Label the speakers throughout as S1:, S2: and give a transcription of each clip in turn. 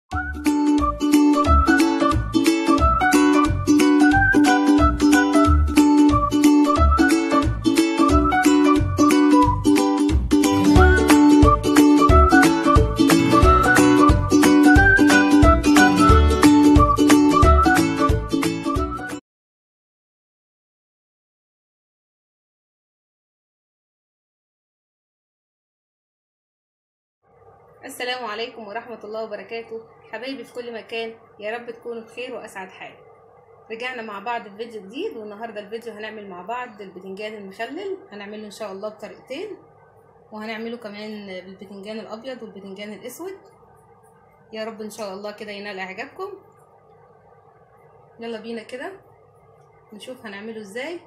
S1: السلام عليكم ورحمة الله وبركاته حبايبي في كل مكان يا رب تكونوا بخير وأسعد حال رجعنا مع بعض في فيديو جديد والنهاردة الفيديو هنعمل مع بعض البتنجان المخلل هنعمله إن شاء الله بطريقتين وهنعمله كمان بالبتنجان الأبيض والبتنجان الأسود يا رب إن شاء الله كده ينال إعجابكم يلا بينا كده نشوف هنعمله إزاي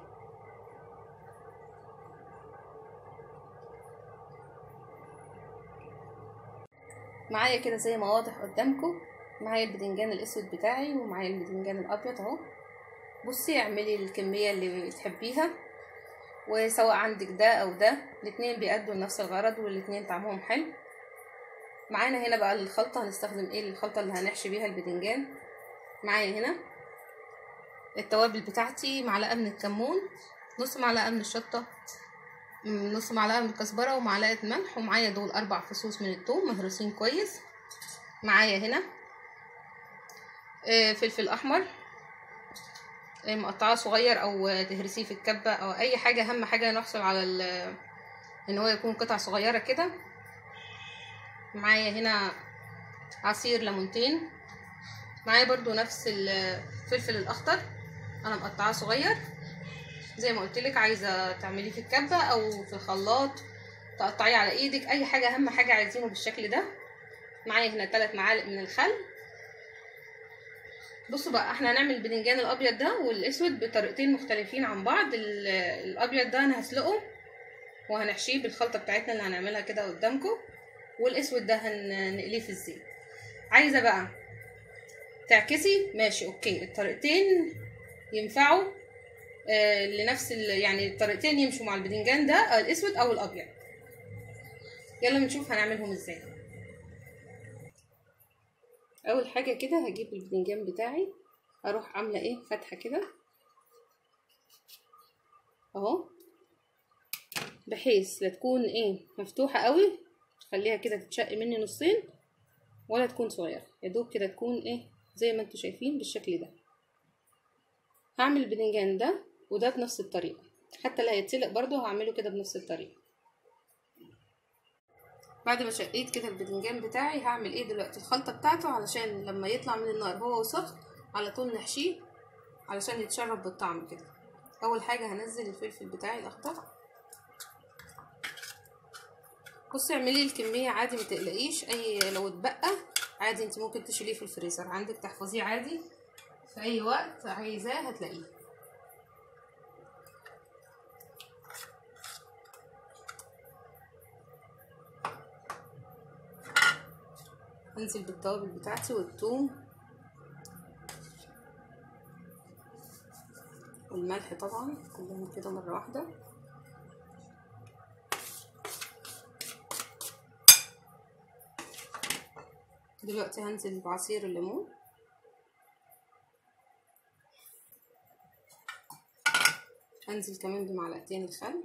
S1: معايا كده زي ما واضح قدامكم معايا البتنجان الاسود بتاعي ومعايا البتنجان الابيض اهو بصي اعملي الكميه اللي بتحبيها وسواء عندك ده او ده الاتنين بيأدوا لنفس الغرض والاتنين طعمهم حلو معانا هنا بقى الخلطه هنستخدم ايه الخلطه اللي هنحشي بيها البتنجان معايا هنا التوابل بتاعتي معلقه من الكمون نص معلقه من الشطه نص معلقه من الكزبره ومعلقه ملح ومعايا دول اربع فصوص من الثوم مهروسين كويس معايا هنا فلفل احمر مقطعاه صغير او تهرسيه في الكبه او اي حاجه اهم حاجه نحصل على ان هو يكون قطع صغيره كده معايا هنا عصير ليمونتين معايا برضو نفس الفلفل الاخضر انا مقطعاه صغير زي ما قلت لك عايزه تعمليه في الكبه او في الخلاط تقطعيه على ايدك اي حاجه اهم حاجه عايزينه بالشكل ده معايا هنا 3 معالق من الخل بصوا بقى احنا هنعمل الباذنجان الابيض ده والاسود بطريقتين مختلفين عن بعض الابيض ده انا هسلقه وهنحشيه بالخلطه بتاعتنا اللي هنعملها كده قدامكم والاسود ده هنقليه في الزيت عايزه بقى تعكسي ماشي اوكي الطريقتين ينفعوا آه لنفس يعني الطريقتين يمشوا مع الباذنجان ده الاسود او الابيض يلا نشوف هنعملهم ازاي اول حاجه كده هجيب الباذنجان بتاعي اروح عامله ايه فتحه كده اهو بحيث لا تكون ايه مفتوحه قوي خليها كده تتشق مني نصين ولا تكون صغيره يا دوب كده تكون ايه زي ما انتم شايفين بالشكل ده هعمل الباذنجان ده وده بنفس الطريقه حتى اللي هيتسلق برضو هعمله كده بنفس الطريقه بعد ما شقيت كده الباذنجان بتاعي هعمل ايه دلوقتي الخلطه بتاعته علشان لما يطلع من النار هو وسخن على طول نحشيه علشان يتشرب بالطعم كده اول حاجه هنزل الفلفل بتاعي الاخضر بصي اعملي الكميه عادي ما تقلقيش اي لو اتبقى عادي انت ممكن تشيليه في الفريزر عندك تحفظيه عادي في اي وقت عايزاه هتلاقيه انزل بالتوابل بتاعتي والثوم والملح طبعا كلهم كده مره واحده دلوقتي هنزل بعصير الليمون هنزل كمان بمعلقتين الخل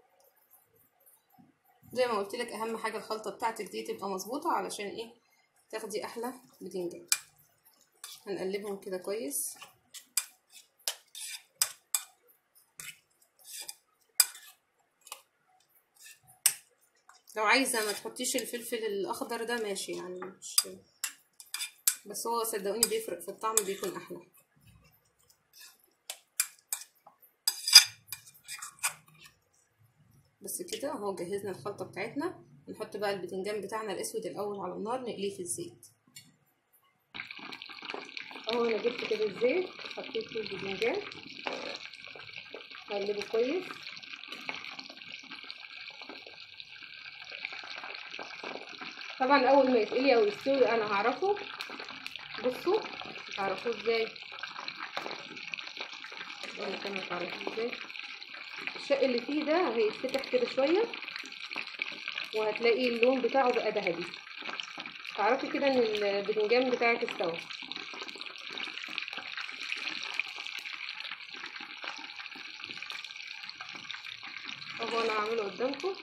S1: زي ما قلت لك اهم حاجه الخلطه بتاعتك دي تبقى مظبوطه علشان ايه تاخدي احلى بتنجان هنقلبهم كده كويس لو عايزه ما تحطيش الفلفل الاخضر ده ماشي يعني مش بس هو صدقوني بيفرق في الطعم بيكون احلى بس كده اهو جهزنا الخلطه بتاعتنا نحط بقى البتنجان بتاعنا الاسود الاول على النار نقليه في الزيت اهو انا جبت كده الزيت حطيت فيه البتنجان هقلبه كويس طبعا اول ما يتقلي او يستوي انا هعرفه بصوا تعرفوه ازاي اقول لك انا تعرفوه ازاي الشق اللي فيه ده هيتفتح كده شويه وهتلاقي اللون بتاعه بقى ذهبي تعرفي كده ان البدنجان بتاعك استوى اهو انا هعمله قدامكم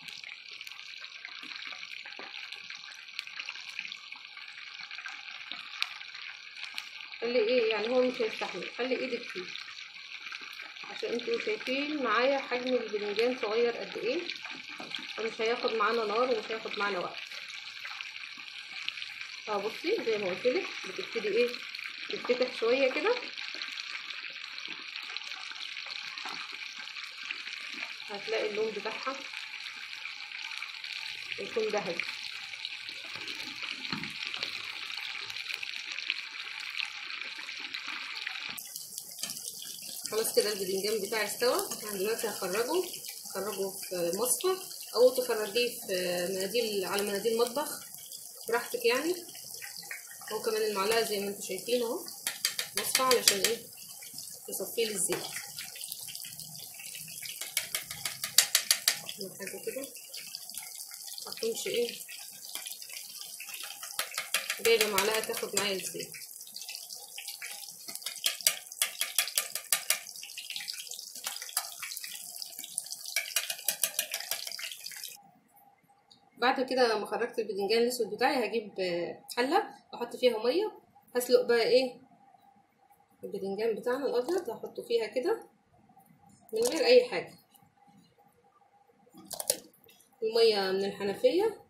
S1: خلي ايه يعني هو مش هيستحمل خلي ايدك فيه عشان انتوا شايفين معايا حجم البدنجان صغير قد ايه فمش هياخد معانا نار ومش هياخد معانا وقت اه بصي زي ما قلتلك بتبتدي ايه تتفتح شويه كده هتلاقي اللون بتاعها يكون ذهبي خلاص كده البدنجان بتاعي استوى انا دلوقتي هخرجه هخرجه في مصفى او تخرجيه في مناديل على مناديل مطبخ براحتك يعني هو كمان المعلقه زي ما انتم شايفين اهو مصفى علشان ايه تصفيه للزيت حاجه كده متكونش ايه جايبه معلقه تاخد معايا الزيت بعد كده لما خرجت البدنجان الاسود بتاعي هجيب حله احط فيها ميه هسلق بقى ايه البدنجان بتاعنا الابيض هحطه فيها كده من غير اي حاجه الميه من الحنفيه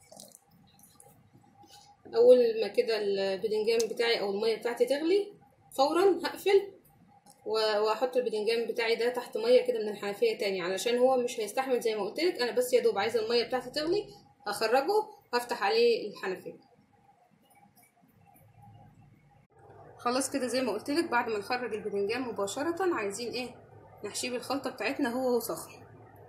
S1: اول ما كده البدنجان بتاعي او الميه بتاعتي تغلي فورا هقفل واحط البدنجان بتاعي ده تحت ميه كده من الحنفيه تاني علشان هو مش هيستحمل زي ما قلت لك انا بس يا دوب عايزه الميه بتاعتي تغلي هخرجه هفتح عليه الحنفيه خلاص كده زي ما قلت لك بعد ما نخرج البدنجان مباشره عايزين ايه نحشيه بالخلطه بتاعتنا هو وهو سخن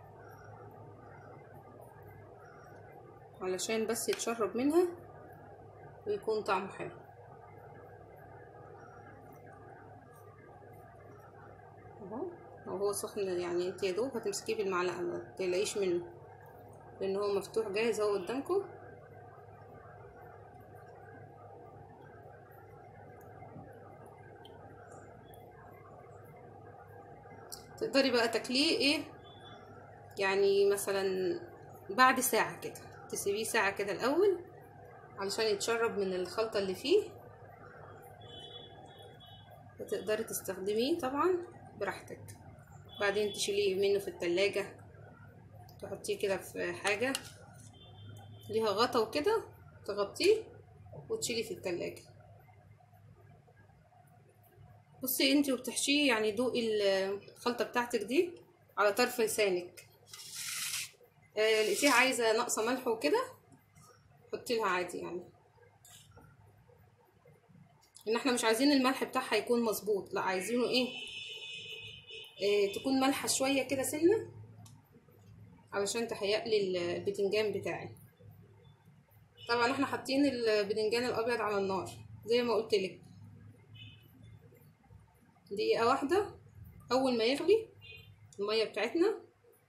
S1: علشان بس يتشرب منها ويكون طعمه حلو اهو وهو سخن يعني انت يا دوب هتمسكيه بالمعلقه ما تقلقيش منه لان هو مفتوح جاهز اهو قدامكم تقدري بقى تاكليه ايه يعني مثلا بعد ساعه كده تسيبيه ساعه كده الاول علشان يتشرب من الخلطه اللي فيه وتقدري تستخدميه طبعا براحتك بعدين تشيليه منه في التلاجة تحطيه كده في حاجة ليها غطا وكده تغطيه وتشيليه في التلاجة بصي انتي وبتحشيه يعني دوقي الخلطة بتاعتك دي على طرف لسانك آه لقيتيها عايزة ناقصة ملح وكده حطي لها عادي يعني ان احنا مش عايزين الملح بتاعها يكون مظبوط لا عايزينه ايه, إيه تكون مالحه شويه كده سنه علشان تهيألي البتنجان بتاعي طبعا احنا حاطين البتنجان الابيض على النار زي ما قلت لك دقيقه واحده اول ما يغلي الميه بتاعتنا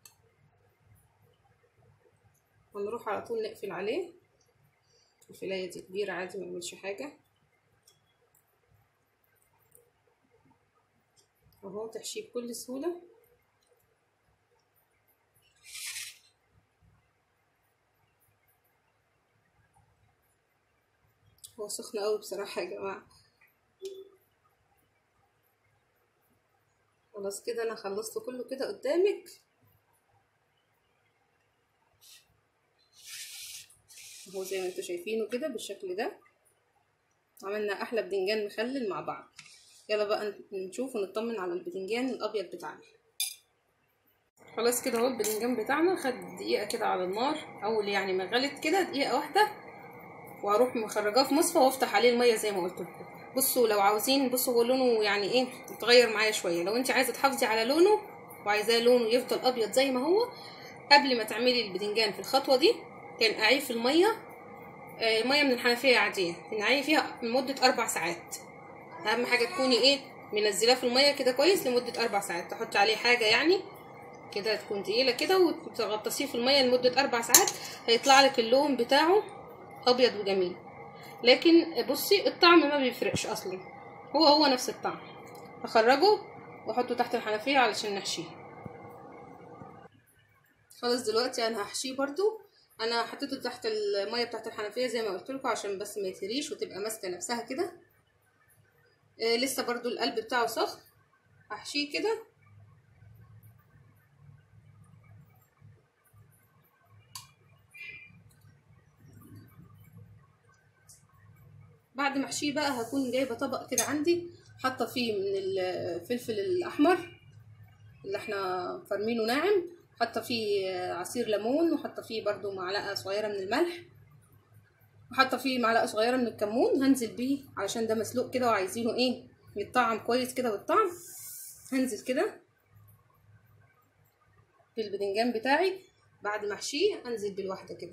S1: هنروح على طول نقفل عليه الفلايه دي كبيره عادي ما يعملش حاجه اهو تحشيه بكل سهولة هو سخن قوي بصراحة يا جماعة خلاص كده انا خلصت كله كده قدامك اهو زي ما انتوا شايفينه كده بالشكل ده عملنا احلى بدنجان مخلل مع بعض يلا بقى نشوف ونطمن على البتنجان الابيض بتاعنا خلاص كده اهو البتنجان بتاعنا خد دقيقه كده على النار اول يعني ما غلت كده دقيقه واحده واروح مخرجاه في مصفى وافتح عليه الميه زي ما قلت لكم بصوا لو عاوزين بصوا هو لونه يعني ايه اتغير معايا شويه لو انت عايزه تحافظي على لونه وعايزاه لونه يفضل ابيض زي ما هو قبل ما تعملي البتنجان في الخطوه دي تنقعيه في الميه آه ميه من الحنفيه عاديه تنقعيه فيها لمده اربع ساعات اهم حاجه تكوني ايه منزلاه في الميه كده كويس لمده اربع ساعات تحطي عليه حاجه يعني كده تكون تقيله كده وتغطسيه في الميه لمده اربع ساعات هيطلع لك اللون بتاعه ابيض وجميل لكن بصي الطعم ما بيفرقش اصلا هو هو نفس الطعم اخرجه واحطه تحت الحنفيه علشان نحشيه خلاص دلوقتي انا هحشيه برضو انا حطيته تحت الميه بتاعت الحنفيه زي ما قلت لكم عشان بس ما يتهريش وتبقى ماسكه نفسها كده آه لسه برضو القلب بتاعه سخن هحشيه كده بعد ما احشيه بقى هكون جايبه طبق كده عندي حاطه فيه من الفلفل الاحمر اللي احنا فرمينه ناعم حاطه فيه عصير ليمون وحاطه فيه برضو معلقه صغيره من الملح وحاطه فيه معلقه صغيره من الكمون هنزل بيه علشان ده مسلوق كده وعايزينه ايه يتطعم كويس كده بالطعم هنزل كده بالبدنجان بتاعي بعد ما احشيه انزل بالواحده كده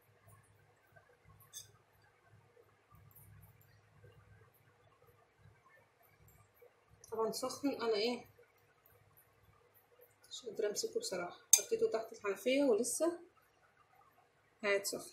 S1: طبعا سخن انا ايه مش قادره امسكه بصراحه حطيته تحت الحنفيه ولسه قاعد سخن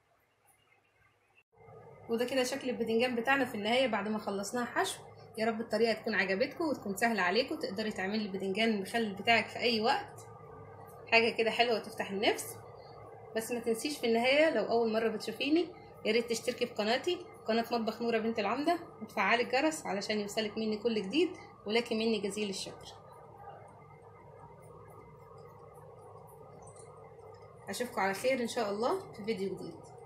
S1: وده كده شكل البدنجان بتاعنا في النهايه بعد ما خلصناها حشو يا رب الطريقه تكون عجبتكم وتكون سهله عليكم تقدري تعملي البدنجان المخلل بتاعك في اي وقت حاجه كده حلوه وتفتح النفس بس ما تنسيش في النهايه لو اول مره بتشوفيني يا ريت تشتركي في قناتي قناه مطبخ نوره بنت العمده وتفعلي الجرس علشان يوصلك مني كل جديد ولك مني جزيل الشكر اشوفكم على خير ان شاء الله في فيديو جديد